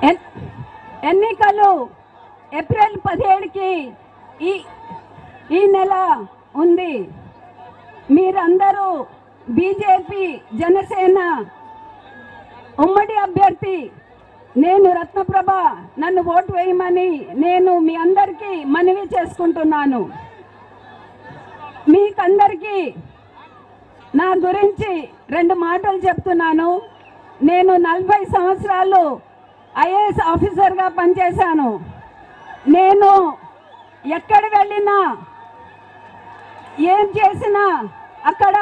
ఎన్- ఎన్నికలు ఏప్రిల్ పదిహేడుకి ఈ ఈ నెల ఉంది మీరందరూ బీజేపీ జనసేన ఉమ్మడి అభ్యర్థి నేను రత్నప్రభ నన్ను ఓటు వేయమని నేను మీ అందరికీ మనవి చేసుకుంటున్నాను మీకందరికీ నా గురించి రెండు మాటలు చెప్తున్నాను నేను నలభై సంవత్సరాలు ఐఏఎస్ ఆఫీసర్గా పనిచేశాను నేను ఎక్కడ వెళ్ళినా ఏం చేసినా అక్కడ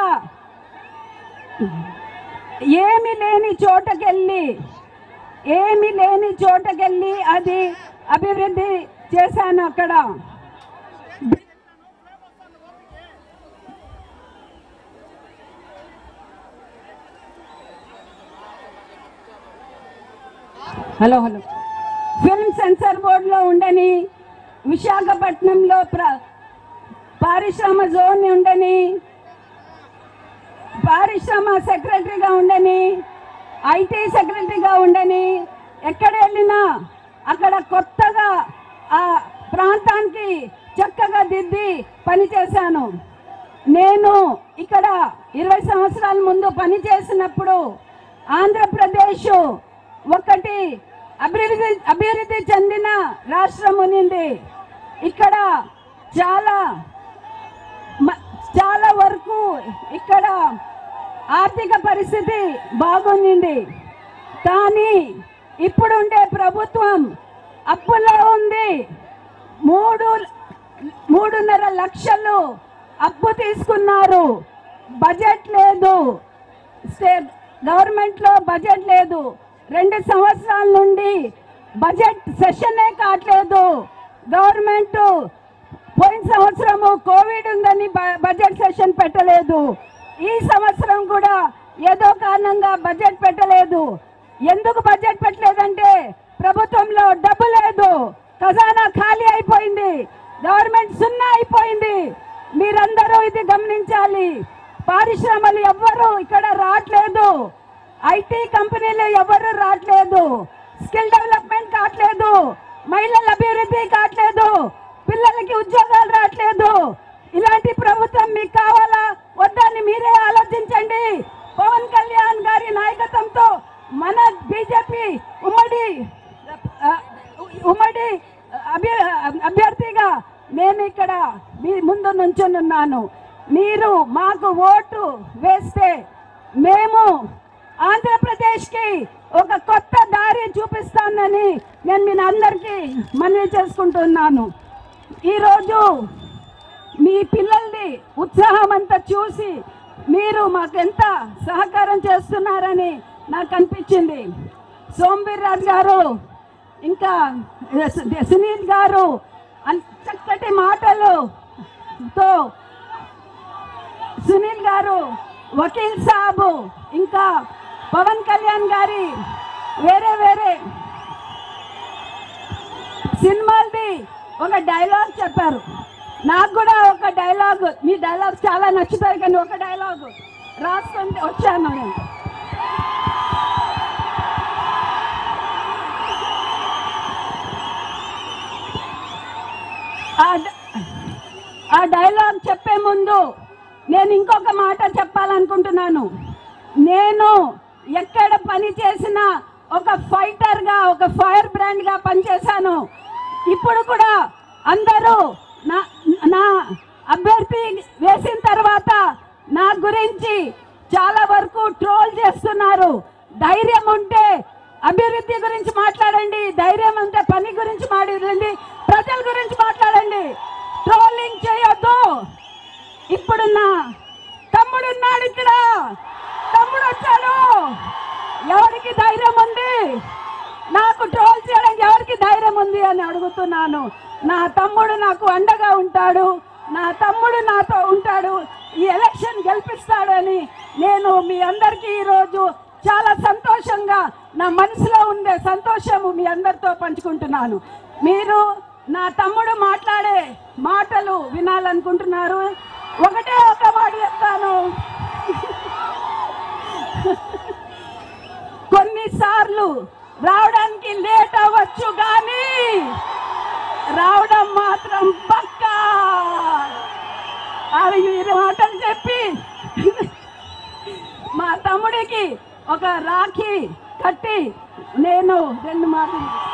ఏమి లేని చోటకెళ్ళి ఏమి లేని చోటకెళ్ళి అది అభివృద్ధి చేశాను అక్కడ హలో హలో ఫిల్మ్ సెన్సార్ బోర్డులో ఉండని విశాఖపట్నంలో ప్ర పారిశ్రమ జోన్ ఉండని పారిశ్రమ సెక్రటరీగా ఉండని ఐటీ సెక్రటరీగా ఉండని ఎక్కడ వెళ్ళినా అక్కడ కొత్తగా ఆ ప్రాంతానికి చక్కగా దిద్ది పనిచేశాను నేను ఇక్కడ ఇరవై సంవత్సరాల ముందు పనిచేసినప్పుడు ఆంధ్రప్రదేశ్ ఒకటి అభివృద్ధి అభివృద్ధి చెందిన రాష్ట్రం ఉన్నింది ఇక్కడ చాలా మ- చాలా వరకు ఇక్కడ ఆర్థిక పరిస్థితి బాగుంది కానీ ఇప్పుడుండే ప్రభుత్వం అప్పులో ఉంది మూడు మూడున్నర లక్షలు అప్పు తీసుకున్నారు బడ్జెట్ లేదు స్టేట్ గవర్నమెంట్ లో బడ్జెట్ లేదు రెండు సంవత్సరాల నుండి బడ్జెట్ సెషనే కావట్లేదు గవర్నమెంట్ పోయిన సంవత్సరము కోవిడ్ ఉందని బ- బడ్జెట్ సెషన్ పెట్టలేదు ఈ సంవత్సరం కూడా ఏదో కారణంగా బడ్జెట్ పెట్టలేదు ఎందుకు బడ్జెట్ పెట్టలేదంటే ప్రభుత్వంలో డబ్బు లేదు ఖజానా ఖాళీ అయిపోయింది గవర్నమెంట్ సున్నా అయిపోయింది మీరందరూ ఇది గమనించాలి పారిశ్రమలు ఎవ్వరు ఇక్కడ రావట్లేదు ఐటీ కంపెనీలు ఎవరు రావట్లేదు స్కిల్ డెవలప్మెంట్ కావట్లేదు మహిళల అభివృద్ధి కావట్లేదు పిల్లలకి ఉద్యోగాలు రావట్లేదు ఇలాంటి ప్రభుత్వం మీకు కావాలా వద్దని మీరే ఆలోచించండి పవన్ కళ్యాణ్ గారి నాయకత్వంతో మన బీజేపీ ఉమ్మడి ఆ, ఉమ్మడి అభ్య- అభ్యర్థిగా నేను ఇక్కడ మీ ముందు నుంచున్నాను మీరు మాకు ఓటు వేస్తే మేము ఆంధ్రప్రదేశ్కి ఒక కొత్త దారి చూపిస్తానని నేను మీ అందరికీ మనవి చేసుకుంటున్నాను ఈరోజు మీ పిల్లల్ని ఉత్సాహం అంతా చూసి మీరు మాకెంత సహకారం చేస్తున్నారని నాకు అనిపించింది సోంబీర్ రాజు గారు ఇంకా సునీల్ గారు అన్- చక్కటి మాటలుతో సునీల్ గారు వకీల్ సాబు ఇంకా పవన్ కళ్యాణ్ గారి వేరే వేరే సినిమాలది ఒక డైలాగ్ చెప్పారు నాకు కూడా ఒక డైలాగ్ మీ డైలాగ్ చాలా నచ్చుతాయి కానీ ఒక డైలాగ్ రాసుకుంటే వచ్చాను నేను ఆ డ- ఆ డైలాగ్ చెప్పే ముందు నేను ఇంకొక మాట చెప్పాలనుకుంటున్నాను నేను ఎక్కడ పని చేసినా ఒక ఫైటర్ గా ఒక ఫైర్ బ్రాండ్ గా పనిచేశాను ఇప్పుడు కూడా అందరూ నా నా అభ్యర్థి వేసిన తర్వాత నా గురించి చాలా వరకు ట్రోల్ చేస్తున్నారు ధైర్యం ఉంటే అభివృద్ధి గురించి మాట్లాడండి ధైర్యం ఉంటే పని గురించి మాట్లాడండి ప్రజల గురించి మాట్లాడండి ట్రోలింగ్ చేయొద్దు ఇప్పుడు నా తమ్ముడు ఉన్నాడు ఇక్కడ తమ్ముడు వచ్చాడు ఎవరికి ధైర్యం ఉంది నాకు ట్రోల్ చేయడానికి ఎవరికి ధైర్యం ఉంది అని అడుగుతున్నాను నా తమ్ముడు నాకు అండగా ఉంటాడు నా తమ్ముడు నాతో ఉంటాడు ఈ ఎలక్షన్ గెలిపిస్తాడని నేను మీ అందరికీ ఈరోజు చాలా సంతోషంగా నా మనసులో ఉండే సంతోషము మీ అందరితో పంచుకుంటున్నాను మీరు నా తమ్ముడు మాట్లాడే మాటలు వినాలనుకుంటున్నారు ఒకటే ఒక మాట చెప్తాను కొన్నిసార్లు రావడానికి లేట్ అవ్వచ్చు కానీ రావడం మాత్రం పక్కా అది ఈ మాటలు చెప్పి మా తమ్ముడికి ఒక రాఖీ కట్టి నేను రెండు మాటలు